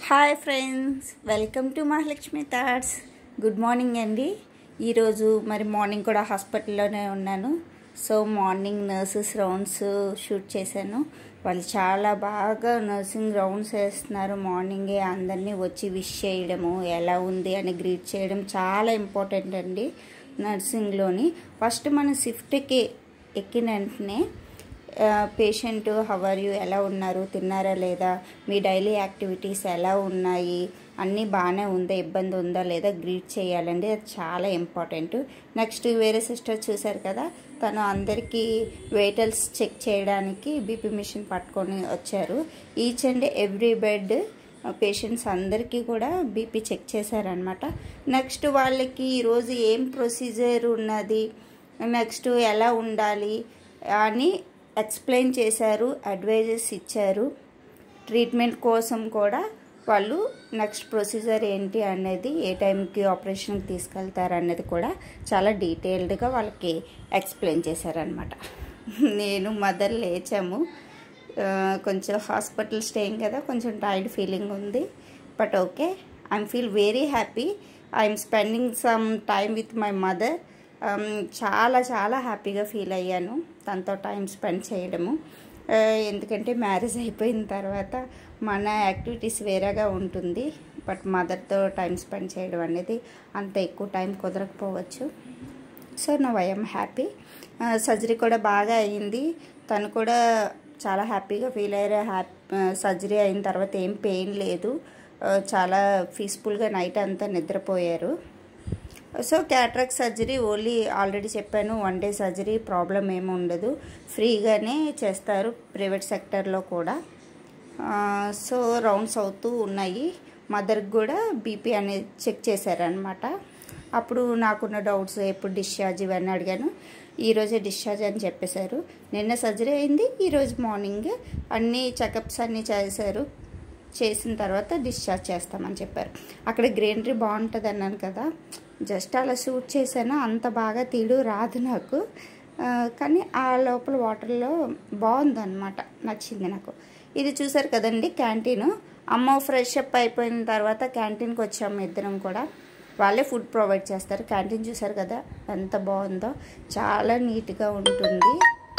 hi friends welcome to Mahalakshmi thoughts good morning అండి ఈరోజు మరి మార్నింగ్ కూడా హాస్పిటల్లోనే ఉన్నాను so morning nurses rounds shoot చేశాను వాళ్ళు చాలా బాగా నర్సింగ్ రౌండ్స్ వేస్తున్నారు మార్నింగే అందరినీ వచ్చి విష్ చేయడము ఎలా ఉంది అని గ్రీట్ చేయడం చాలా ఇంపార్టెంట్ అండి నర్సింగ్లోని ఫస్ట్ మన షిఫ్ట్కి ఎక్కిన వెంటనే పేషెంట్ హవర్ యూ ఎలా ఉన్నారు తిన్నారా లేదా మీ డైలీ యాక్టివిటీస్ ఎలా ఉన్నాయి అన్నీ బాగానే ఉందా ఇబ్బంది ఉందా లేదా గ్రీట్ చేయాలండి అది చాలా ఇంపార్టెంట్ నెక్స్ట్ వేరే సిస్టర్ చూశారు కదా తను అందరికీ వెయిటల్స్ చెక్ చేయడానికి బీపీ మిషన్ పట్టుకొని వచ్చారు each and every bed patients అందరికీ కూడా బీపీ చెక్ చేశారనమాట నెక్స్ట్ వాళ్ళకి ఈరోజు ఏం ప్రొసీజర్ ఉన్నది నెక్స్ట్ ఎలా ఉండాలి అని ఎక్స్ప్లెయిన్ చేశారు అడ్వైజెస్ ఇచ్చారు ట్రీట్మెంట్ కోసం కూడా వాళ్ళు నెక్స్ట్ ప్రొసీజర్ ఏంటి అనేది ఏ టైంకి ఆపరేషన్కి తీసుకెళ్తారు అనేది కూడా చాలా డీటెయిల్డ్గా వాళ్ళకి ఎక్స్ప్లెయిన్ చేశారనమాట నేను మదర్ లేచాము కొంచెం హాస్పిటల్ స్టేయింగ్ కదా కొంచెం టైర్డ్ ఫీలింగ్ ఉంది but okay I'm feel very happy I'm spending some time with my mother చాలా చాలా హ్యాపీగా ఫీల్ అయ్యాను తనతో టైం స్పెండ్ చేయడము ఎందుకంటే మ్యారేజ్ అయిపోయిన తర్వాత మన యాక్టివిటీస్ వేరేగా ఉంటుంది బట్ మదర్తో టైం స్పెండ్ చేయడం అనేది అంత ఎక్కువ టైం కుదరకపోవచ్చు సో నా ఐఎమ్ హ్యాపీ సర్జరీ కూడా బాగా అయింది తను కూడా చాలా హ్యాపీగా ఫీల్ అయ్యారు హ్యాపీ సర్జరీ అయిన తర్వాత ఏం పెయిన్ లేదు చాలా పీస్ఫుల్గా నైట్ అంతా నిద్రపోయారు so cataract surgery only already చెప్పాను వన్ డే సర్జరీ ప్రాబ్లం ఏమి ఉండదు ఫ్రీగానే చేస్తారు ప్రైవేట్ సెక్టర్లో కూడా సో రౌండ్స్ అవుతూ ఉన్నాయి మదర్కి కూడా బీపీ అనేది చెక్ చేశారనమాట అప్పుడు నాకున్న డౌట్స్ ఎప్పుడు డిశ్చార్జ్ ఇవన్నీ అడిగాను ఈరోజే డిశ్చార్జ్ అని చెప్పేశారు నిన్న సర్జరీ అయింది ఈరోజు మార్నింగ్ అన్ని చెకప్స్ అన్నీ చేశారు చేసిన తర్వాత డిశ్చార్జ్ చేస్తామని చెప్పారు అక్కడ గ్రీనరీ బాగుంటుంది అన్నాను కదా జస్ట్ అలా షూట్ చేశాను అంత బాగా తీడు రాదు నాకు కానీ ఆ లోపల వాటర్లో బాగుందన్నమాట నచ్చింది నాకు ఇది చూసారు కదండి క్యాంటీన్ అమ్మ ఫ్రెష్ అప్ అయిపోయిన తర్వాత క్యాంటీన్కి వచ్చాము ఇద్దరం కూడా వాళ్ళే ఫుడ్ ప్రొవైడ్ చేస్తారు క్యాంటీన్ చూసారు కదా ఎంత బాగుందో చాలా నీట్గా ఉంటుంది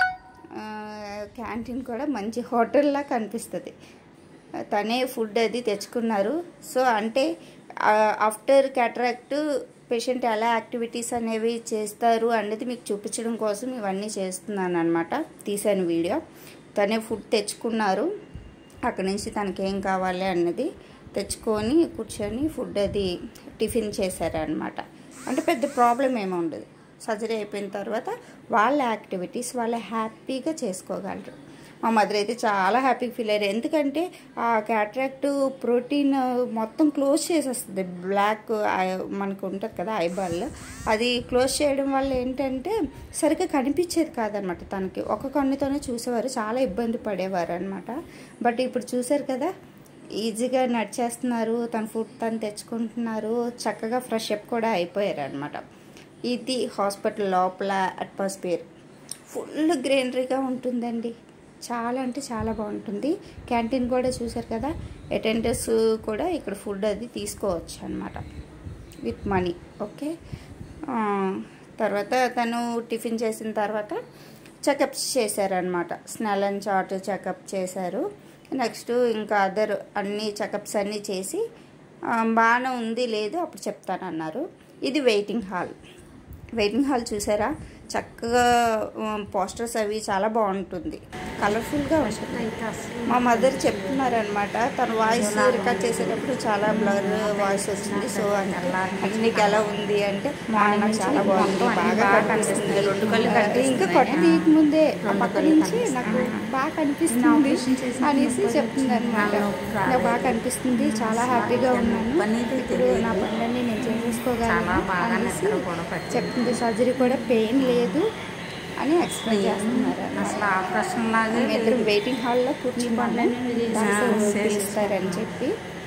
క్యాంటీన్ కూడా మంచి హోటల్లా కనిపిస్తుంది తనే ఫుడ్ అది తెచ్చుకున్నారు సో అంటే ఆఫ్టర్ క్యాటరాక్ట్ పేషెంట్ ఎలా యాక్టివిటీస్ అనేవి చేస్తారు అనేది మీకు చూపించడం కోసం ఇవన్నీ చేస్తున్నాను అనమాట తీసాను వీడియో తనే ఫుడ్ తెచ్చుకున్నారు అక్కడి నుంచి తనకి ఏం కావాలి అన్నది తెచ్చుకొని కూర్చొని ఫుడ్ అది టిఫిన్ చేశారనమాట అంటే పెద్ద ప్రాబ్లం ఏమి ఉండదు సర్జరీ అయిపోయిన తర్వాత వాళ్ళ యాక్టివిటీస్ వాళ్ళు హ్యాపీగా చేసుకోగలరు మా మదర్ అయితే చాలా హ్యాపీగా ఫీల్ అయ్యారు ఎందుకంటే ఆ క్యాట్రాక్ట్ ప్రోటీన్ మొత్తం క్లోజ్ చేసేస్తుంది బ్లాక్ మనకు ఉంటుంది కదా ఐబాల్ అది క్లోజ్ చేయడం వల్ల ఏంటంటే సరిగ్గా కనిపించేది కాదనమాట తనకి ఒక కన్నుతోనే చూసేవారు చాలా ఇబ్బంది పడేవారు అనమాట బట్ ఇప్పుడు చూసారు కదా ఈజీగా నడిచేస్తున్నారు తన ఫుడ్ తను తెచ్చుకుంటున్నారు చక్కగా ఫ్రెష్ అప్ కూడా అయిపోయారు అనమాట ఇది హాస్పిటల్ లోపల అట్మాస్ఫియర్ ఫుల్ గ్రీనరీగా ఉంటుందండి చాలా అంటే చాలా బాగుంటుంది క్యాంటీన్ కూడా చూసారు కదా అటెండర్స్ కూడా ఇక్కడ ఫుడ్ అది తీసుకోవచ్చు అనమాట విత్ మనీ ఓకే తర్వాత తను టిఫిన్ చేసిన తర్వాత చెకప్స్ చేశారనమాట స్నెల్ అండ్ చార్ట్ చెకప్ చేశారు నెక్స్ట్ ఇంకా అదర్ అన్ని చెకప్స్ అన్నీ చేసి బాగానే ఉంది లేదు అప్పుడు చెప్తానన్నారు ఇది వెయిటింగ్ హాల్ వెయిటింగ్ హాల్ చూసారా చక్కగా పోస్టర్స్ అవి చాలా బాగుంటుంది కలర్ఫుల్గా ఉంటుంది మా మదర్ చెప్తున్నారనమాట తన వాయిస్ రికార్డ్ చేసేటప్పుడు చాలా బ్లర్ వాయిస్ వచ్చింది సో నీకు ఎలా ఉంది అంటే నాకు చాలా బాగుంది బాగా కనిపిస్తుంది రెండు కళ్ళు ఇంకా కొట్ట తీయక ముందే ఆ పక్క నుంచి నాకు బాగా కనిపిస్తుంది అనేసి చెప్తుంది అనమాట నాకు బాగా కనిపిస్తుంది చాలా హ్యాపీగా ఉన్నాను ఇప్పుడు నా పనులన్నీ నేను చేసేసుకోగలను అనేసి చెప్తుంది సర్జరీ కూడా పెయిన్ లేదు అని ఎక్స్ప్లెయిన్ చేస్తున్నారు అసలు ఆపరేషన్ లాగా ఇద్దరు వెయిటింగ్ హాల్లో కూర్చుని పిలుస్తారని చెప్పి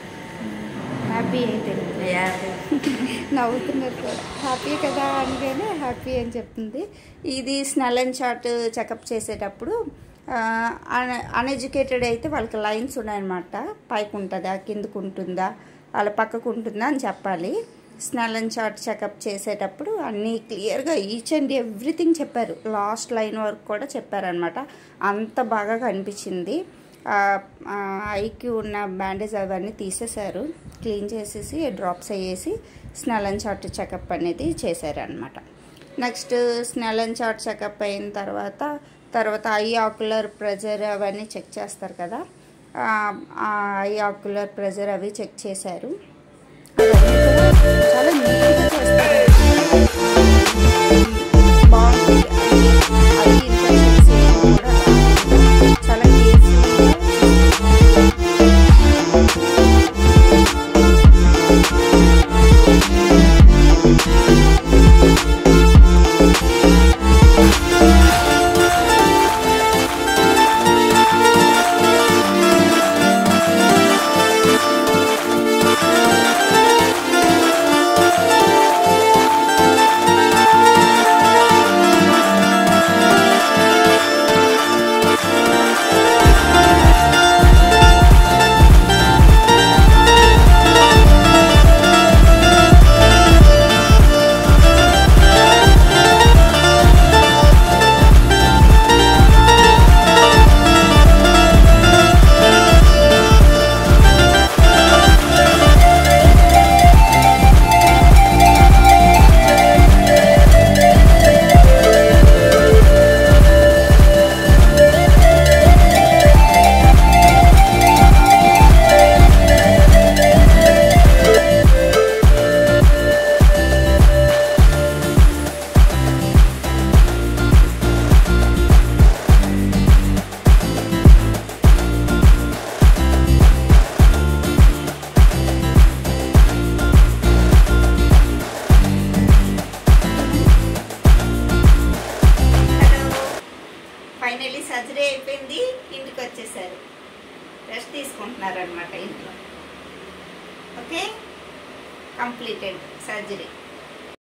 హ్యాపీ అయితే నవ్వుతున్నారు కూడా హ్యాపీ కదా అనగానే హ్యాపీ అని చెప్తుంది ఇది స్నెల్ అండ్ చార్ట్ చెకప్ చేసేటప్పుడు అన్ఎడ్యుకేటెడ్ అయితే వాళ్ళకి లైన్స్ ఉన్నాయన్నమాట పైకి ఉంటుందా కిందకు ఉంటుందా వాళ్ళ పక్కకు ఉంటుందా అని చెప్పాలి స్మెల్ అండ్ చార్ట్ చెకప్ చేసేటప్పుడు అన్నీ క్లియర్గా ఈచ్ అండ్ ఎవ్రీథింగ్ చెప్పారు లాస్ట్ లైన్ వరకు కూడా చెప్పారనమాట అంత బాగా కనిపించింది ఐకి ఉన్న బ్యాండేజ్ అవన్నీ తీసేశారు క్లీన్ చేసేసి డ్రాప్స్ అయ్యేసి స్మెల్ అండ్ చార్ట్ చెకప్ అనేది చేశారనమాట next Snellen chart checkup అయిన తర్వాత తర్వాత ఐ ఆకులర్ ప్రెజర్ అవన్నీ చెక్ చేస్తారు కదా ఐ ఆకులర్ ప్రెజర్ అవి చెక్ చేశారు చాలా నీట్గా చేస్తారు బాగుంటుంది ఐ ఇన్ఫెక్షన్స్ కూడా చాలా కేర్ఫుల్గా ఫైనల్లీ సర్జరీ అయిపోయింది ఇంటికి వచ్చేసారు రెస్ట్ తీసుకుంటున్నారు అనమాట ఇంట్లో ఓకే కంప్లీటెడ్ సర్జరీ